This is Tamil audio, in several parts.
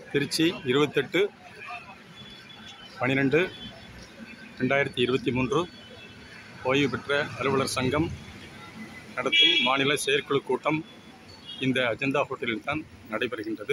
திருச்சி இருபத்தெட்டு பன்னிரெண்டு ரெண்டாயிரத்தி இருபத்தி மூன்று ஓய்வு பெற்ற அலுவலர் சங்கம் நடத்தும் மாநில செயற்குழு கூட்டம் இந்த அஜந்தா ஹோட்டலில் தான் நடைபெறுகின்றது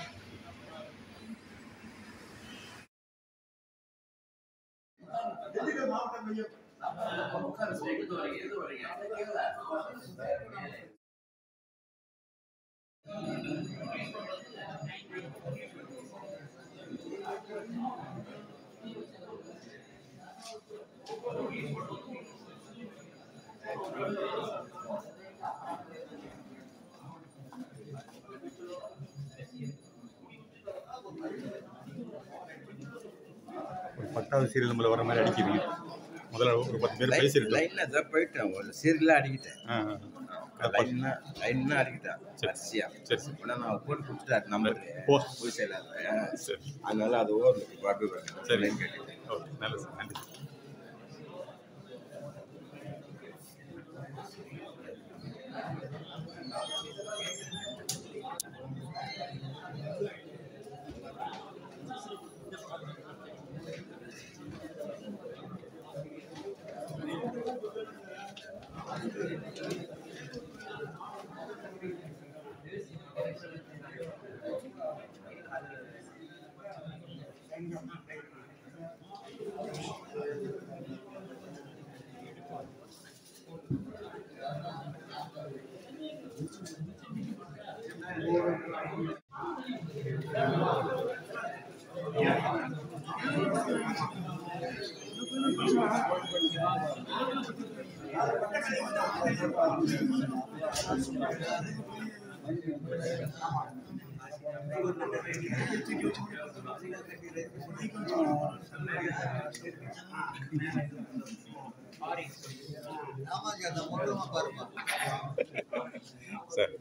ஒரு பத்தாவது சீரியல் நம்மள வர மாதிரி அடிக்குது முதல்ல ஒரு பத்து பேர் பேசியிருக்கோம் லைன்ல தான் போயிட்டேன் ஒரு சீரியலாக அடிக்கிட்டேன் ஆ, ஆ. ஆ. லைன்னா லைன்னா அடிக்கிட்டேன் வரிசையா சரி சரி உடனே நான் போட்டு கொடுத்துட்டாரு நம்பர் ஓ பூசையில் சரி அதனால அது ஓடுது பாபி சரி லைன் கேட்டுட்டேன் ஓகே நல்லது சார் நன்றி சார்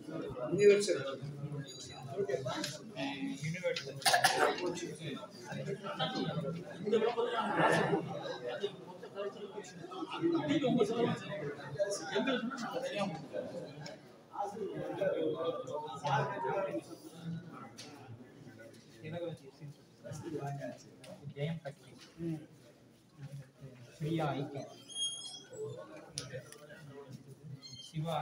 ஜெயம் சக்தி பிரியா ஐக்கியம் சிவா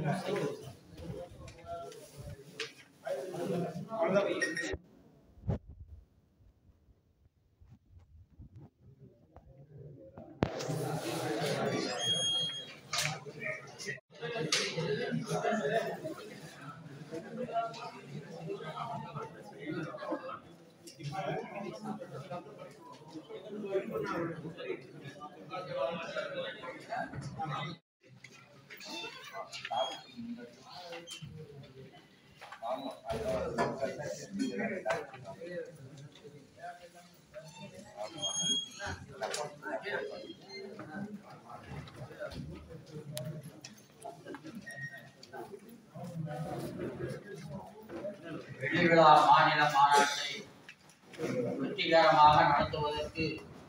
வெள்ளிவிழா மாநில மாநாட்டை வெற்றிகரமாக நடத்துவதற்கு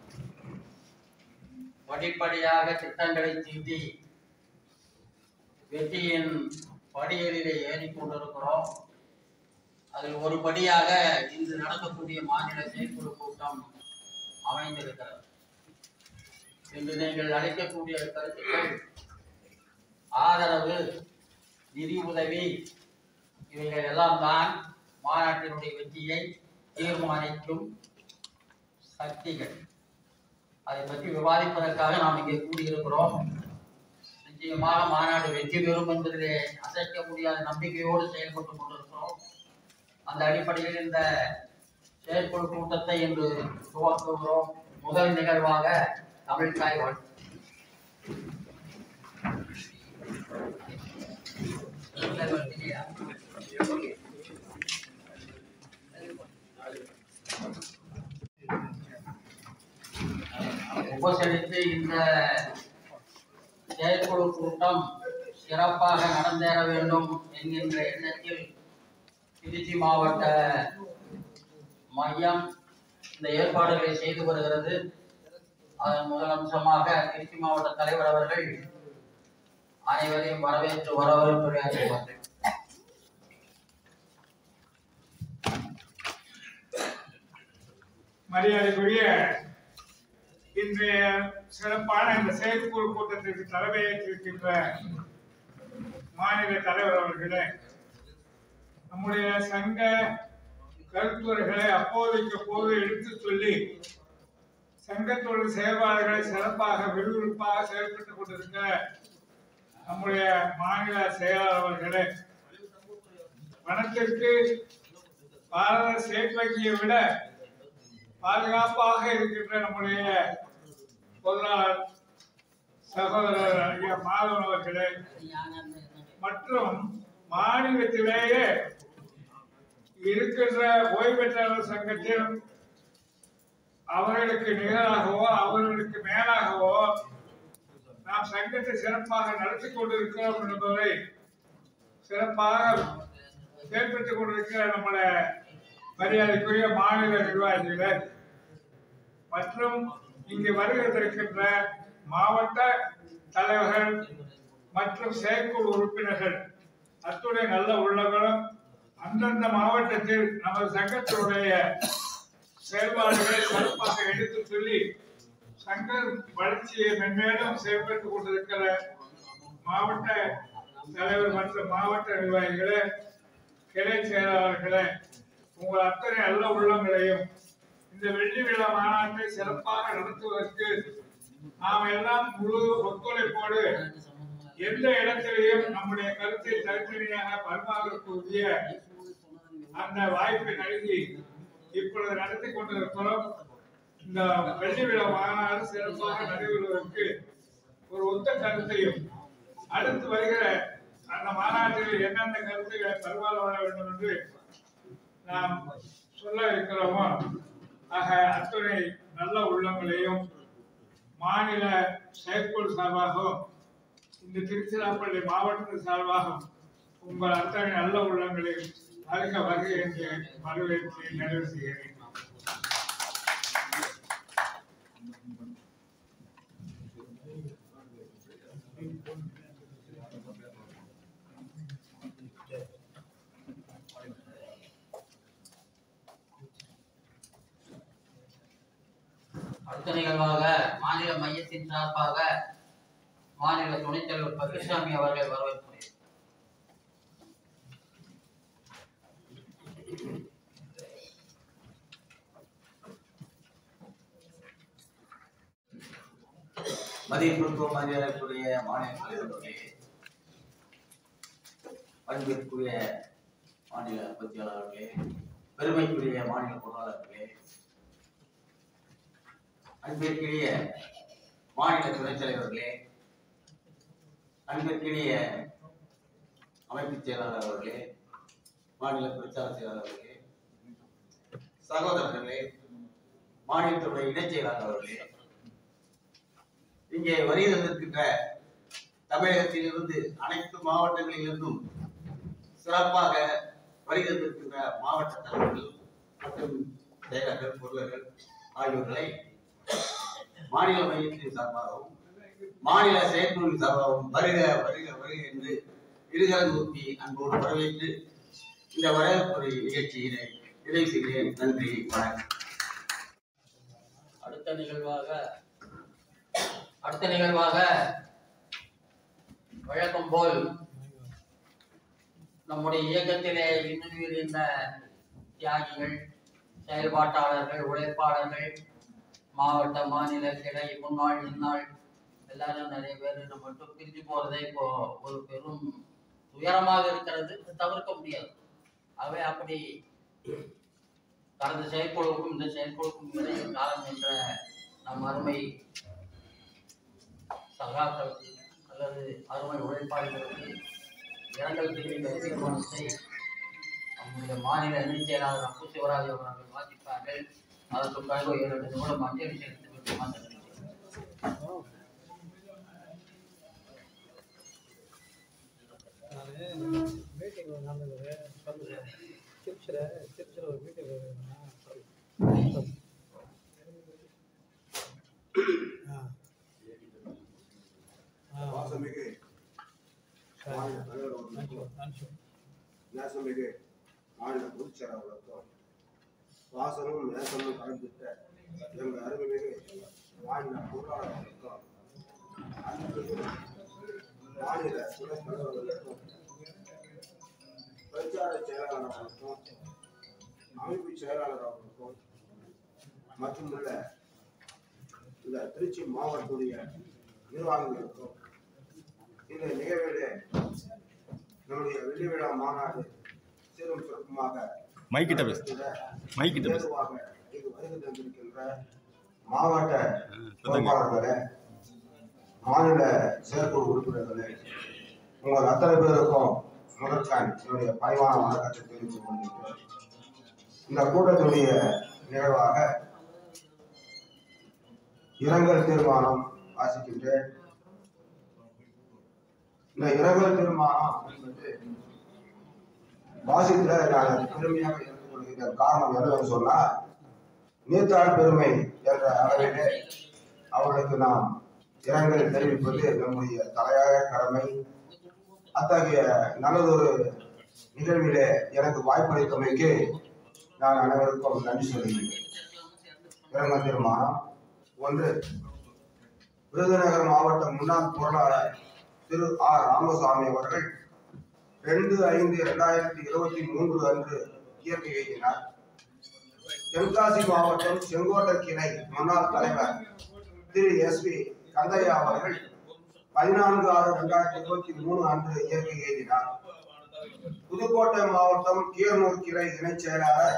படிப்படியாக திட்டங்களை தீட்டி வெற்றியின் படியேறிலே ஏறிக் கொண்டிருக்கிறோம் அதில் ஒரு படியாக இன்று நடக்கக்கூடிய மாநில செயற்குழு கூட்டம் அமைந்திருக்கிறது இன்று நீங்கள் அளிக்கக்கூடிய கருத்துக்கள் ஆதரவு நிதி உதவி இவைகள் எல்லாம் தான் மாநாட்டினுடைய வெற்றியை தீர்மானிக்கும் சக்திகள் அதை பற்றி விவாதிப்பதற்காக நாம் இங்கே கூடியிருக்கிறோம் நிச்சயமாக மாநாடு வெற்றி பெறும் என்பதிலே அசைக்க முடியாத நம்பிக்கையோடு செயல்பட்டுக் கொண்டிருக்கிறோம் அந்த அடிப்படையில் இந்த செயற்குழு கூட்டத்தை இன்று துவக்குகிறோம் முதல் நிகழ்வாக தமிழ்தாய் வாழ்த்து உபசரித்து இந்த செயற்குழு கூட்டம் சிறப்பாக நடந்தேற வேண்டும் என்கின்ற எண்ணத்தில் திருச்சி மாவட்ட மையம் இந்த ஏற்பாடுகளை செய்து வருகிறது அதன் முதல் அம்சமாக திருச்சி மாவட்ட தலைவர் அவர்கள் அனைவரையும் வரவேற்று வரவேற்புரையாற்றுவார்கள் மரியாதைக்குரிய இன்றைய சிறப்பான இந்த செயற்குழு கூட்டத்திற்கு தலைமையேற்றிருக்கின்ற மாநில தலைவர் அவர்களே நம்முடைய சங்க கருத்துரைகளை அப்போதைக்கு போது எடுத்து சொல்லி சங்கத்தோட செயல்பாடுகளை சிறப்பாக விறுவிறுப்பாக செயல்பட்டுக் கொண்டிருக்கிற நம்முடைய மாநில செயலாளர் அவர்களே பணத்திற்கு பாரத ஸ்டேட் வங்கியை விட பாதுகாப்பாக இருக்கின்ற நம்முடைய பொருளாளர் சகோதரர் ஐயா மாதவன் அவர்களே மற்றும் மாநிலத்திலேயே இருக்கின்ற ஓய்வு பெற்றவர் சங்கத்தில் அவர்களுக்கு நிகராகவோ அவர்களுக்கு மேலாகவோ நாம் சங்கத்தை சிறப்பாக நடத்தி கொண்டிருக்கிறோம் என்பதை சிறப்பாக செயல்பட்டுக் கொண்டிருக்கிற நம்முடைய மரியாதைக்குரிய மாநில நிர்வாகிகள் மற்றும் இங்கு வருகிறதற்கின்ற மாவட்ட தலைவர்கள் மற்றும் செயற்குழு உறுப்பினர்கள் அத்துடைய நல்ல உள்ளங்களும் அந்தந்த மாவட்டத்தில் நமது சங்கத்தினுடைய செயல்பாடுகளை சிறப்பாக எடுத்து சொல்லி சங்க வளர்ச்சியை மென்மேலும் செயல்பட்டுக் கொண்டிருக்கிற மாவட்ட தலைவர் மற்றும் மாவட்ட நிர்வாகிகளே கிளை செயலாளர்களே உங்கள் அத்தனை நல்ல உள்ளங்களையும் இந்த வெள்ளி விழா மாநாட்டை சிறப்பாக நடத்துவதற்கு நாம் எல்லாம் முழு ஒத்துழைப்போடு எந்த இடத்திலேயும் நம்முடைய கருத்தை தனித்தனியாக பரிமாறக்கூடிய அந்த வாய்ப்பை நல்கி இப்பொழுது நடத்தி கொண்டிருக்கிறோம் இந்த வெள்ளி விழா மாநாடு சிறப்பாக நடைபெறுவதற்கு ஒரு ஒத்த கருத்தையும் அடுத்து வருகிற அந்த மாநாட்டில் என்னென்ன கருத்துக்களை பரிமாற வர வேண்டும் என்று நாம் சொல்ல இருக்கிறோமோ ஆக அத்துணை நல்ல உள்ளங்களையும் மாநில செயற்குழு சார்பாகவும் இந்த திருச்சிராப்பள்ளி மாவட்டத்தின் சார்பாகவும் உங்கள் அத்தனை நல்ல உள்ளங்களை வருக வருக என்று வரவேற்று நிறைவு செய்கிறேன் அடுத்த நிகழ்வாக மாநில மையத்தின் சார்பாக மாநில துணைத் தலைவர் பக்கிசாமி அவர்களை வரவேற்கிறேன் மதிப்பிற்கும் மரியாதைக்குரிய மாநில தலைவர்களே அன்பிற்குரிய மாநில பத்தியாளர்களே பெருமைக்குரிய மாநில பொருளாளர்களே அன்பிற்குரிய மாநில துணைத் தலைவர்களே அன்பிற்குரிய அமைப்பு செயலாளர் அவர்களே மாநில பிரச்சார செயலாளர்களே சகோதரர்களே மாநிலத்துடைய இணைச் செயலாளர் அவர்களே இங்கே வரி தந்திருக்கின்ற தமிழகத்திலிருந்து அனைத்து மாவட்டங்களிலிருந்தும் சிறப்பாக வரி தந்திருக்கின்ற மாவட்ட தலைவர்கள் மற்றும் செயலர்கள் பொருளர்கள் ஆகியோர்களை மாநில மையத்தின் சார்பாகவும் மாநில செயற்குழு சார்பாகவும் வருக வருக வருக என்று இருகரம் ஊற்றி அன்போடு வரவேற்று இந்த வரவேற்புரை நிகழ்ச்சியினை நிறைவு செய்கிறேன் நன்றி வணக்கம் அடுத்த நிகழ்வாக அடுத்த நிகழ்வாக வழக்கம் போல் நம்முடைய இயக்கத்திலே இன்னும் இருந்த தியாகிகள் செயல்பாட்டாளர்கள் உழைப்பாளர்கள் மாவட்ட மாநில கிளை முன்னாள் இந்நாள் எல்லாரும் நிறைய பேர் நம்ம விட்டு பிரிஞ்சு போறதே இப்போ ஒரு பெரும் துயரமாக இருக்கிறது இது தவிர்க்க முடியாது ஆகவே அப்படி கடந்த செயற்குழுவுக்கும் இந்த செயற்குழுக்கும் இடையில் காலம் என்ற நம் அருமை சகாக்களுக்கு அல்லது அருமை உழைப்பாளிகளுக்கு இரங்கல் தெரிவித்த தீர்மானத்தை நம்முடைய மாநில இணைச் செயலாளர் அப்பு சிவராஜ் அவர்கள் வாசிப்பார்கள் அதற்கு பிறகு இரண்டு நிமிடம் அஞ்சலி செலுத்திவிட்டு மாற்றிருக்கிறேன் மீட்டிங் நடந்தது சொல்லுங்க திருச்சியில் திருச்சியில் ஒரு மீட்டிங் ஆ ஆ வாசமிகு மாநில தலைவர் அவர்களுக்கும் நேசமிகு மாநில பொதுச்செயலாளர்களுக்கும் வாசனும் நேசமும் கலந்துட்ட எங்கள் அருகிலே மாநில பொருளாளர்களுக்கும் அன்பு மாநில துணைத் தலைவர்களுக்கும் பிரச்சார செயலாளர் அவர்களுக்கும் அமைப்பு செயலாளர் அவர்களுக்கும் மற்றும் உள்ள இந்த திருச்சி மாவட்டத்துடைய நிர்வாகிகளுக்கும் இந்த நிகழ்விலே நம்முடைய வெள்ளி விழா மாநாடு சீரும் சிறப்புமாக மைக்கிட்ட பேசு மைக்கிட்ட பேசு ஏதுவாக இது வருகை தந்திருக்கின்ற மாவட்ட பொறுப்பாளர்களே மாநில செயற்குழு உறுப்பினர்களே உங்கள் அத்தனை பேருக்கும் முதற்கான் என்னுடைய பணிவான வணக்கத்தை தெரிவித்துக் கொண்டிருக்கிறேன் இந்த கூட்டத்துடைய நிகழ்வாக இரங்கல் தீர்மானம் வாசிக்கின்றேன் இந்த இரங்கல் தீர்மானம் என்பது வாசித்துல நான் பெருமையாக எடுத்துக்கொள்கின்ற காரணம் என்னவென்று சொன்னால் நீத்தாள் பெருமை என்ற அளவிலே அவர்களுக்கு நாம் இரங்கல் தெரிவிப்பது நம்முடைய தலையாய கடமை அத்தகைய நல்லதொரு நிகழ்விலே எனக்கு வாய்ப்பளித்தமைக்கு நான் அனைவருக்கும் நன்றி சொல்கிறேன் இரங்கல் தீர்மானம் ஒன்று விருதுநகர் மாவட்ட முன்னாள் பொருளாளர் திரு ஆர் ராமசாமி அவர்கள் ரெண்டு ஐந்து இரண்டாயிரத்தி இருபத்தி மூன்று அன்று இயற்கை எழுதினார் தென்காசி மாவட்டம் செங்கோட்டை கிளை முன்னாள் தலைவர் திரு எஸ் பி கந்தையா அவர்கள் பதினான்கு ஆறு இரண்டாயிரத்தி இருபத்தி மூணு அன்று இயற்கை எழுதினார் புதுக்கோட்டை மாவட்டம் கீரனூர் கிளை இணைச் செயலாளர்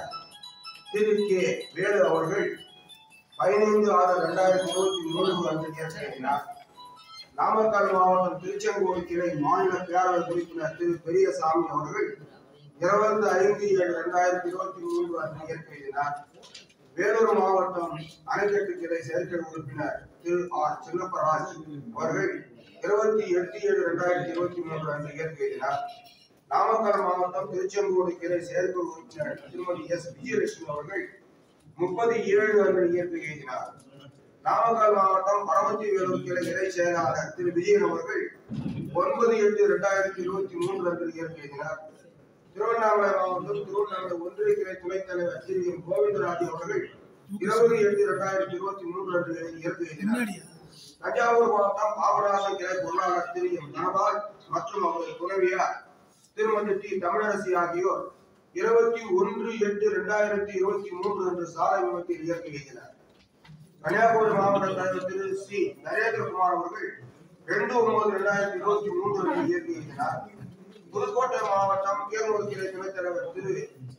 திரு கே வேலு அவர்கள் பதினைந்து ஆறு இரண்டாயிரத்தி இருபத்தி மூன்று அன்று இயற்கை எழுதினார் நாமக்கல் மாவட்டம் திருச்செங்கோடு கிளை மாநில பேரவை உறுப்பினர் திரு பெரியசாமி அவர்கள் இருபத்தி ஐந்து ஏழு இரண்டாயிரத்தி இருபத்தி மூன்று அன்று இயற்கை எழுதினார் வேலூர் மாவட்டம் அணைக்கட்டு கிளை செயற்குழு உறுப்பினர் திரு ஆர் சின்னப்பராஜ் அவர்கள் இருபத்தி எட்டு ஏழு இரண்டாயிரத்தி இருபத்தி மூன்று அன்று இயற்கை எழுதினார் நாமக்கல் மாவட்டம் திருச்செங்கோடு கிளை செயற்குழு உறுப்பினர் திருமதி எஸ் விஜயலட்சுமி அவர்கள் முப்பது ஏழு அன்று இயற்கை எழுதினார் நாமக்கல் மாவட்டம் பரமத்தி வேலூர் கிளை இணை செயலாளர் திரு விஜயன் அவர்கள் ஒன்பது எட்டு இரண்டாயிரத்தி இருபத்தி மூன்று அன்று இயற்கை எழுதினார் திருவண்ணாமலை மாவட்டம் திருவண்ணாமலை ஒன்றிய கிளை துணைத் தலைவர் திரு எம் கோவிந்தராஜ் அவர்கள் இருபது எட்டு இரண்டாயிரத்தி இருபத்தி மூன்று அன்று இயற்கை எழுதினார் தஞ்சாவூர் மாவட்டம் பாபநாசம் கிளை பொருளாளர் திரு எம் தனபால் மற்றும் அவரது துணைவியார் திருமதி டி தமிழரசி ஆகியோர் இருபத்தி ஒன்று எட்டு இரண்டாயிரத்தி இருபத்தி மூன்று அன்று சாலை விபத்தில் இயற்கை எழுதினார் கன்னியாகுமரி மாவட்ட தலைவர் திரு சி நரேந்திரகுமார் அவர்கள் ரெண்டு ஒன்பது இரண்டாயிரத்தி இருபத்தி மூன்று அன்று இயற்கை எழுதினார் புதுக்கோட்டை மாவட்டம் கீரனூர் கிளை துணைத் தலைவர் திரு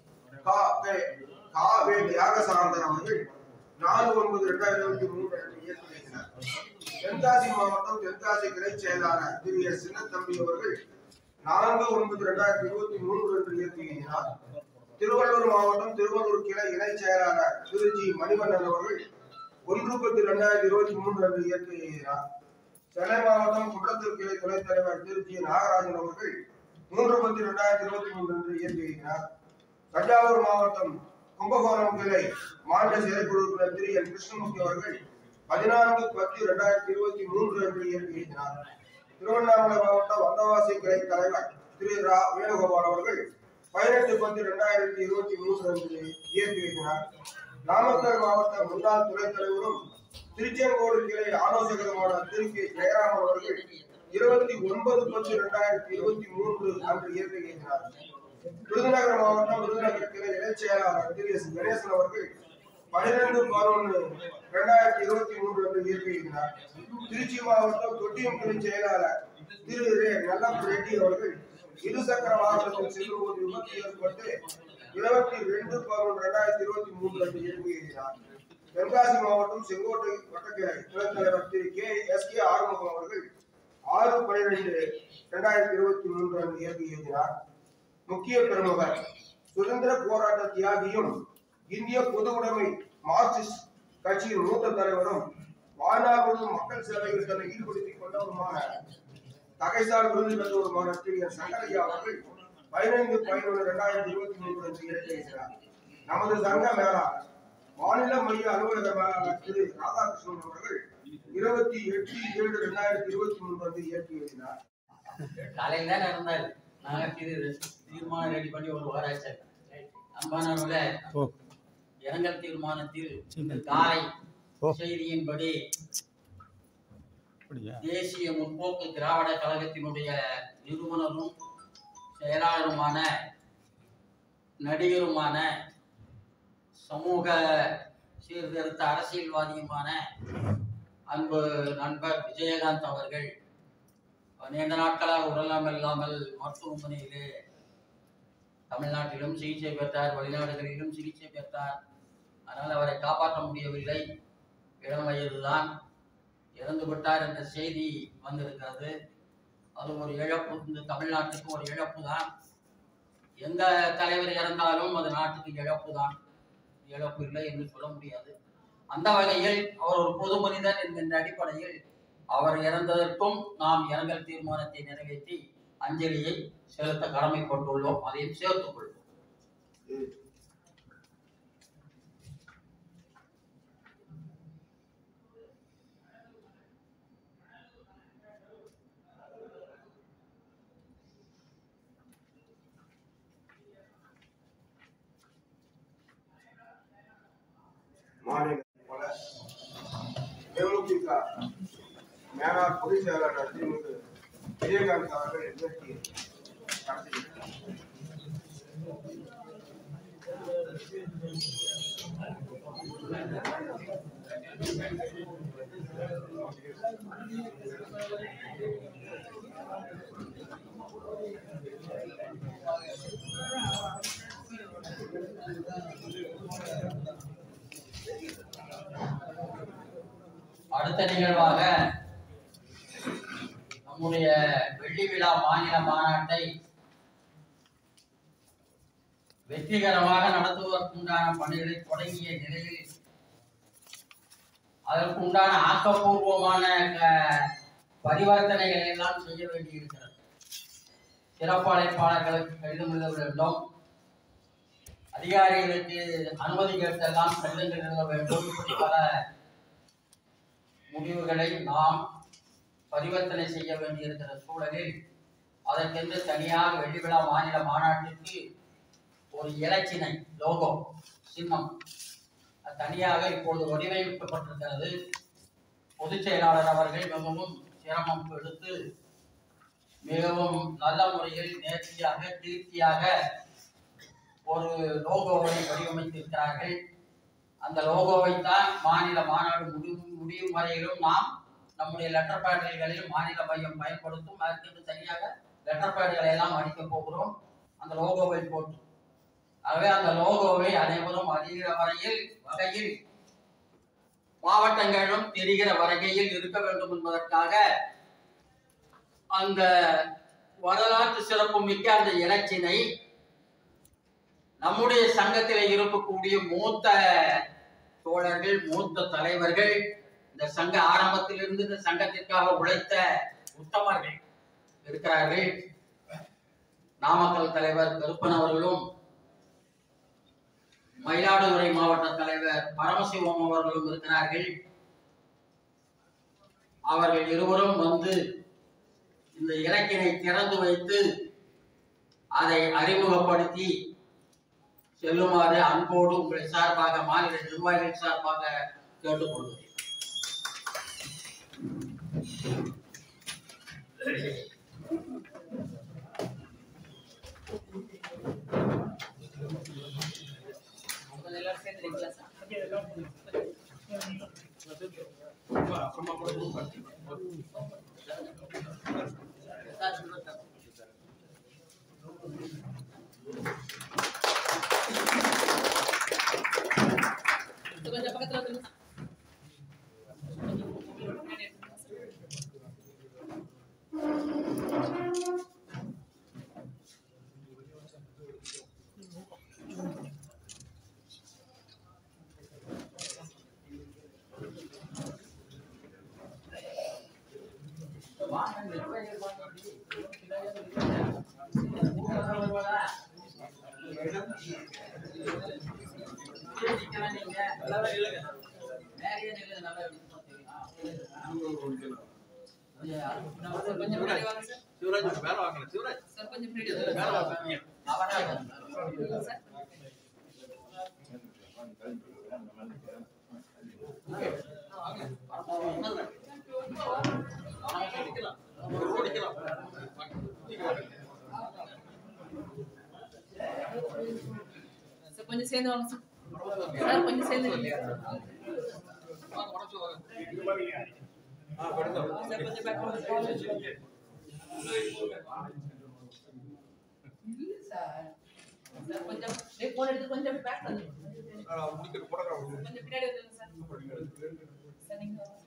கா கே கா வே தியாகசாந்தன் அவர்கள் நாலு ஒன்பது இரண்டாயிரத்தி இருபத்தி மூன்று அன்று இயற்கை எழுதினார் தென்காசி மாவட்டம் தென்காசி கிளை செயலாளர் திரு எஸ் சின்னத்தம்பி அவர்கள் நான்கு ஒன்பது இரண்டாயிரத்தி இருபத்தி மூன்று அன்று இயற்கை எழுதினார் திருவள்ளூர் மாவட்டம் திருவள்ளூர் கிளை இணை செயலாளர் திரு ஜி மணிவண்ணன் அவர்கள் ஒன்று பத்து இரண்டாயிரத்தி இருபத்தி மூன்று அன்று இயற்கை எழுதினார் சென்னை மாவட்டம் குன்றத்தூர் கிளை துணைத் தலைவர் திரு ஜி நாகராஜன் அவர்கள் மூன்று பத்து இரண்டாயிரத்தி இருபத்தி மூன்று அன்று இயற்கை எழுதினார் தஞ்சாவூர் மாவட்டம் கும்பகோணம் கிளை மாநில செயற்குழு உறுப்பினர் திரு என் கிருஷ்ணமூர்த்தி அவர்கள் பதினான்கு பத்து இரண்டாயிரத்தி இருபத்தி மூன்று அன்று இயற்கை எழுதினார் திருவண்ணாமலை மாவட்டம் வந்தவாசி கிளை தலைவர் திரு ரா வேணுகோபால் அவர்கள் பதினெட்டு பத்து இரண்டாயிரத்தி இருபத்தி மூன்று அன்று இயற்கை எழுதினார் நாமக்கல் மாவட்ட முன்னாள் துணைத் தலைவரும் திருச்செங்கோடு கிளை ஆலோசகருமான திரு கே ஜெயராமன் அவர்கள் இருபத்தி ஒன்பது பத்து இரண்டாயிரத்தி இருபத்தி மூன்று அன்று இயற்கை எழுதினார் விருதுநகர் மாவட்டம் விருதுநகர் கிளை இணைச் செயலாளர் திரு எஸ் கணேசன் அவர்கள் பனிரெண்டு பதினொன்று இரண்டாயிரத்தி இருபத்தி மூன்று அன்று இயற்கை எழுதினார் திருச்சி மாவட்டம் தொட்டியம் கிளை செயலாளர் திரு ரே நல்லப்ப ரெட்டி அவர்கள் இருசக்கர வாகனத்தில் செல்லும் போது விபத்து ஏற்பட்டு இருபத்தி ரெண்டு பதினொன்று இரண்டாயிரத்தி இருபத்தி மூன்று அன்று இயற்கை எழுதினார் தென்காசி மாவட்டம் செங்கோட்டை வட்டக்கிளை துணைத் தலைவர் Thiru K S K Arumugam அவர்கள் ஆறு பனிரெண்டு இரண்டாயிரத்தி இருபத்தி மூன்று அன்று இயற்கை எழுதினார் முக்கிய பெருமகர் சுதந்திர போராட்ட தியாகியும் இந்திய பொது உடைமை மார்க்சிஸ்ட் கட்சியின் மூத்த தலைவரும் வாழ்நாள் முழுவதும் மக்கள் சேவையில் தன்னை ஈடுபடுத்திக் கொண்டவருமான தகைசால் விருது பெற்றவருமான திரு என் சங்கரையா அவர்கள் பதினைந்து பதினொன்று இரண்டாயிரத்தி இருபத்தி மூன்று அன்று இயற்கை எழுதினார் நமது சங்க மேலாளர் மாநில மைய அலுவலக மேலாளர் திரு ராதாகிருஷ்ணன் அவர்கள் இருபத்தி எட்டு ஏழு இரண்டாயிரத்தி இருபத்தி மூன்று அன்று இயற்கை எழுதினார் காலையில் தான் இருந்தார் நாங்கள் திரு தீர்மானம் ரெடி பண்ணி ஒரு வாராச்சு அன்பானவர்களே இரங்கல் தீர்மானத்தில் இன்று காலை ஓ. செய்தியின்படி அப்படியா தேசிய முற்போக்கு திராவிட கழகத்தினுடைய நிறுவனரும் செயலாளருமான நடிகருமான சமூக சீர்திருத்த அரசியல்வாதியுமான அன்பு நண்பர் விஜயகாந்த் அவர்கள் நீண்ட நாட்களாக உடலாம் இல்லாமல் மருத்துவமனையிலே தமிழ்நாட்டிலும் சிகிச்சை பெற்றார் வெளிநாடுகளிலும் சிகிச்சை பெற்றார் அதனால் அவரை காப்பாற்ற முடியவில்லை இளம் வயதுதான் இறந்து விட்டார் என்ற செய்தி வந்திருக்கிறது அது ஒரு இழப்பு இந்த தமிழ்நாட்டுக்கு ஒரு இழப்பு தான் எந்த தலைவர் இறந்தாலும் அது நாட்டுக்கு இழப்பு தான் இழப்பு இல்லை என்று சொல்ல முடியாது அந்த வகையில் அவர் ஒரு பொது மனிதர் என்கின்ற அடிப்படையில் அவர் இறந்ததற்கும் நாம் இரங்கல் தீர்மானத்தை நிறைவேற்றி அஞ்சலியை செலுத்த கடமைப்பட்டுள்ளோம் அதையும் சேர்த்துக் கொள்வோம் மாநில போல தேமுதிக மேலாள் பொதுச் செயலாளர் திமுக விஜயகாந்த் அவர்கள் இன்றைக்கு கடத்தியிருக்கிறார் அடுத்த நிகழ்வாக நம்முடைய வெள்ளி விழா மாநில மாநாட்டை வெற்றிகரமாக நடத்துவதற்குண்டான பணிகளை தொடங்கிய நிலையில் அதற்குண்டான ஆக்கப்பூர்வமான க- பரிவர்த்தனைகளை எல்லாம் செய்ய வேண்டியிருக்கிறது சிறப்பு அழைப்பாளர்களுக்கு கடிதம் எழுத வேண்டும் அதிகாரிகளுக்கு அனுமதி கேட்டெல்லாம் கடிதங்கள் எழுத வேண்டும் இப்படி பல முடிவுகளை நாம் பரிவர்த்தனை செய்ய வேண்டியிருக்கிற சூழலில் அதற்கென்று தனியாக வெள்ளி விழா மாநில மாநாட்டிற்கு ஒரு இலச்சினை லோகோ சின்னம் அது தனியாக இப்பொழுது வடிவமைக்கப்பட்டிருக்கிறது பொதுச் செயலாளர் அவர்கள் மிகவும் சிரமம் எடுத்து மிகவும் நல்ல முறையில் நேர்த்தியாக தீர்த்தியாக ஒரு லோகோவை வடிவமைத்திருக்கிறார்கள் அந்த லோகோவை தான் மாநில மாநாடு முடிவு முடியும் வரையிலும் நாம் நம்முடைய லெட்டர் பேடுகளில் மாநில மையம் பயன்படுத்தும் அதற்கு தனியாக லெட்டர் பேடுகளை எல்லாம் அடிக்க போகிறோம் அந்த லோகோவை போட்டு ஆகவே அந்த லோகோவை அனைவரும் அறிகிற வரையில் வகையில் மாவட்டங்களும் தெரிகிற வகையில் இருக்க வேண்டும் என்பதற்காக அந்த வரலாற்று சிறப்பு மிக்க அந்த இலச்சினை நம்முடைய சங்கத்தில் இருக்கக்கூடிய மூத்த தோழர்கள் மூத்த தலைவர்கள் இந்த சங்க ஆரம்பத்திலிருந்து இந்த சங்கத்திற்காக உழைத்த உத்தமர்கள் இருக்கிறார்கள் நாமக்கல் தலைவர் கருப்பன் அவர்களும் மயிலாடுதுறை மாவட்ட தலைவர் பரமசிவம் அவர்களும் இருக்கிறார்கள் அவர்கள் இருவரும் வந்து இந்த இலக்கினை திறந்து வைத்து அதை அறிமுகப்படுத்தி செல்லுமாறு அன்போடு உங்களை சார்பாக மாநில நிர்வாகிகள் சார்பாக கேட்டுக்கொள்கிறேன் உங்கள் எல்லாரும் சேர்ந்துருக்கீங்களா சார் சார், சொல்லுங்க சார். கொஞ்சம் பக்கத்துல வந்துருங்க கொஞ்சம் முன்னாடி வாங்க சார். சிவராஜ் வேலை வாங்கல சிவராஜ் சார் கொஞ்சம் பின்னாடி வாங்க. அவரா இருக்காங்க. சார். சார் கொஞ்சம் சேர்ந்து வாங்க சார் சார் கொஞ்சம் சேர்ந்து நில்லுங்க. சார் கொஞ்சம் பேக் வாங்க சார். இல்ல சார் சார் கொஞ்சம் டேய் போன் எடுத்து கொஞ்சம் பேக் வந்து கொஞ்சம் பின்னாடி வந்துருங்க சார் சார் நீங்க வாங்க.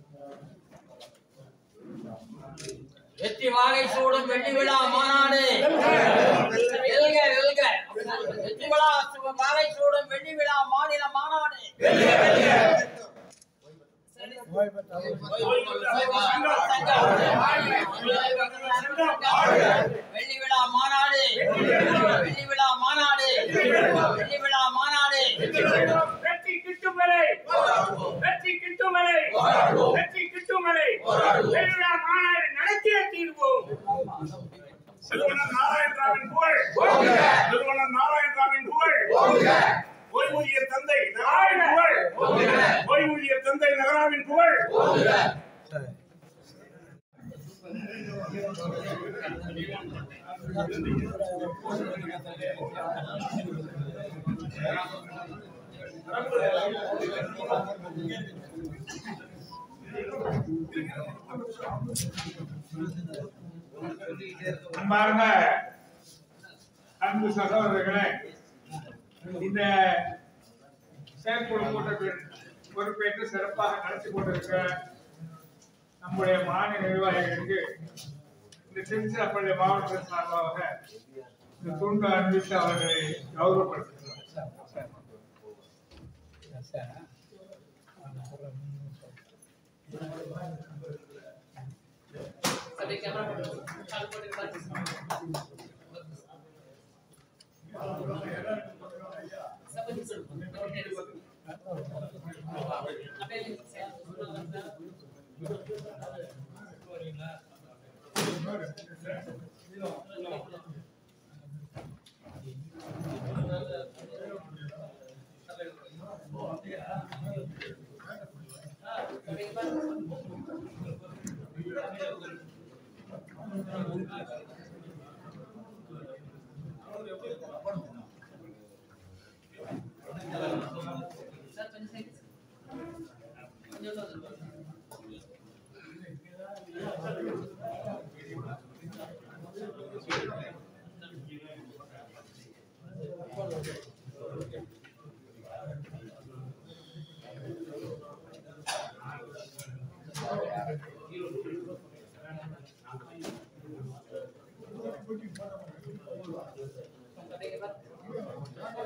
வெற்றி வாகை சூடும் வெற்றி விழா மாநாடு வெல்க வெல்க வெற்றி விழா சு- வாகை சூடும் வெற்றி விழா மாநில மாநாடு வெள்ளி விழா மாநாடு வெள்ளி விழா மாநாடு வெள்ளி விழா மாநாடு வெற்றி கிட்டும் வரை வெற்றி கிட்டும் வரை வெற்றி கிட்டும் வரை திருவிழா மாநாடு நடத்தியே தீர்வோம் நிறுவனர் நாராயணராவின் புகழ் நிறுவனர் நாராயணராவின் புகழ் ஓய்வூதிய தந்தை நகராவின் புகழ் ஓய்வூதிய தந்தை நகராவின் புகழ் அன்பார்ந்த அன்பு சகோதரர்களே இந்த செயற்குழு கூட்டத்தில் பொறுப்பேற்று சிறப்பாக நடத்தி கொண்டிருக்கிற நம்முடைய மாநில நிர்வாகிகளுக்கு இந்த திருச்சிராப்பள்ளி மாவட்ட சார்பாக இந்த துண்டு அன்பித்து அவர்களை கௌரவப்படுத்துகிறோம் சார் நான் சொல்றேன் அப்படியே கேமரா போட்டு கால் போட்டு பாருங்க சார் கொஞ்சம் சொல்லுங்க அப்படியே நில்லுங்க சார். சார் கொஞ்சம் சைடு கொஞ்சம் உள்ள வந்துருங்க. அப்படியே பாருங்க.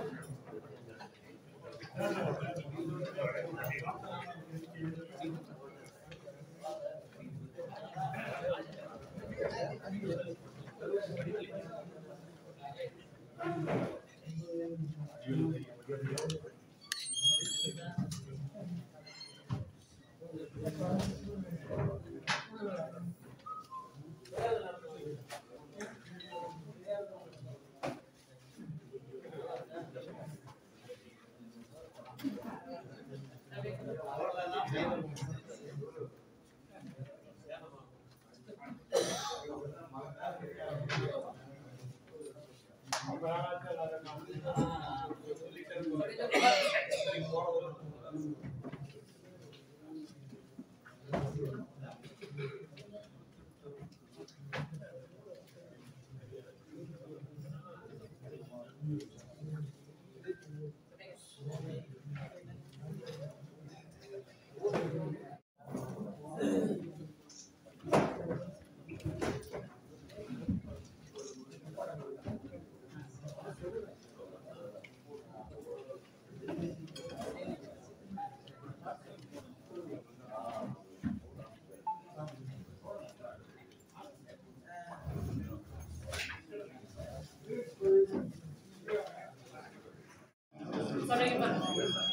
சொல்றீங்க பாருங்க